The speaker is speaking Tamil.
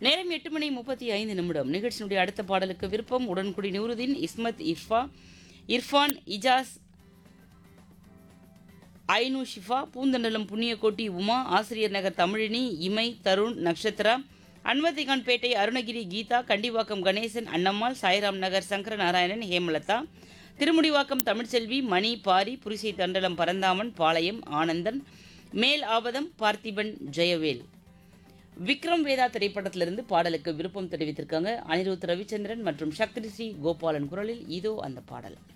நேரம் எட்டு மணி முப்பத்தி ஐந்து நிமிடம் நிகழ்ச்சியினுடைய அடுத்த பாடலுக்கு விருப்பம் உடன்குடி நூருதீன் இஸ்மத் இர்ஃபா இர்ஃபான் இஜாஸ் ஐனு ஷிஃபா பூந்தண்டலம் புண்ணியக்கோட்டி உமா ஆசிரியர் நகர் தமிழினி இமை தருண் நக்ஷத்ரா அன்வதிகான்பேட்டை அருணகிரி கீதா கண்டிவாக்கம் கணேசன் அன்னம்மாள் சாய்ராம் நகர் சங்கர நாராயணன் ஹேமலதா திருமுடிவாக்கம் தமிழ்ச்செல்வி மணி பாரி புரிசை தண்டலம் பரந்தாமன் பாளையம் ஆனந்தன் மேல் ஆவதம் பார்த்திபன் ஜெயவேல் விக்ரம் வேதா திரைப்படத்திலிருந்து பாடலுக்கு விருப்பம் தெரிவித்திருக்காங்க அனிருத் ரவிச்சந்திரன் மற்றும் சக்தி ஸ்ரீ கோபாலன் குரலில் இதோ அந்த பாடல்